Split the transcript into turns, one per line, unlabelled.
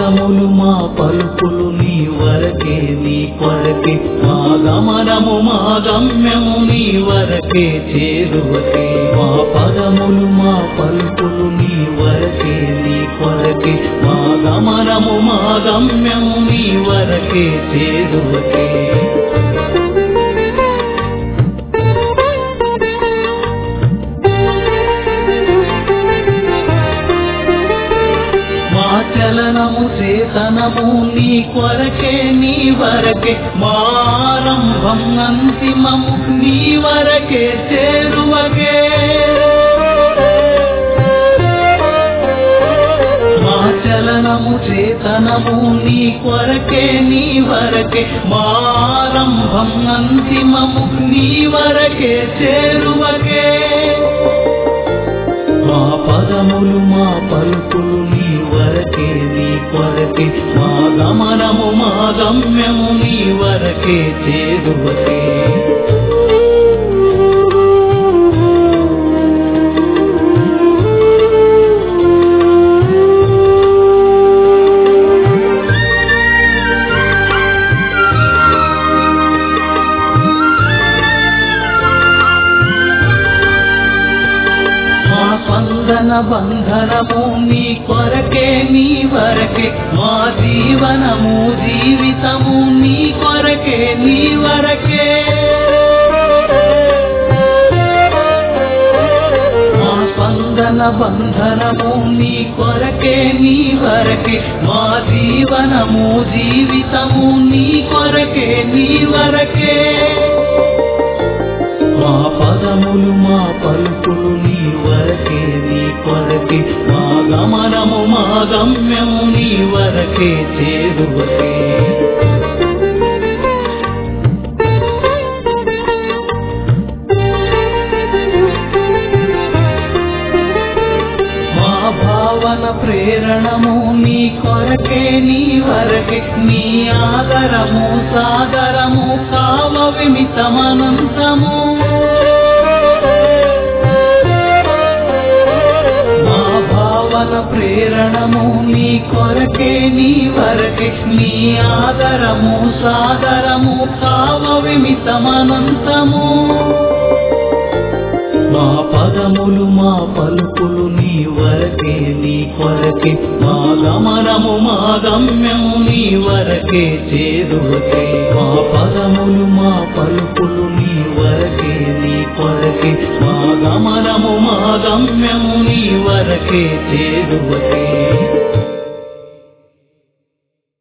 పదములు మా పలుకులు నీ వరకే నీ కొరకే మా గమనము మా గమ్యము నీ వరకే చేరువకే మా పదములు మా పలుకులు నీ వరకే నీ కొరకే మా గమనము మా గమ్యము నీ వరకే చేరువకే మా చలనము చేతనము నీ కొరకే నీ వరకే మారంభం అంతిమము నీ వరకే చేరువకే మా చలనము చేతనము నీ కొరకే నీ వరకే మారంభం అంతిమము నీ వరకే చేరువకే మా పదములు మా పలుకులు నీ వరకే నీ కొరకే మా గమనము మా గమ్యము నీ వరకే చేరువకే మా స్పందన బంధనము నీ కొరకే నీ వరకే మా జీవనము జీవితము నీ కొరకే నీ వరకే మా స్పందన బంధనము నీ కొరకే నీ వరకే మా జీవనము జీవితము నీ కొరకే నీ వరకే మా పదములు మా పలుకులు నీ వరకే నీ కొరకే మా గమనము మా గమ్యము నీ వరకే చేరువకే మా భావన ప్రేరణము నీ కొరకే నీ వరకే నీ ఆదరము సాదరము కామ విమితమనంతము మా భావన ప్రేరణము నీ కొరకే నీ వరకే నీ ఆదరము సాదరము కామ విమితమనంతము మా పదములు మా పలుకులు నీ వరకే నీ కొరకే మా గమనము మా గమ్యము నీ వరకే చేరువకే మా పదములు మా పలుకులు నీ వరకే నీ కొరకే మా గమనము మా గమ్యము నీ వరకే చేరువకే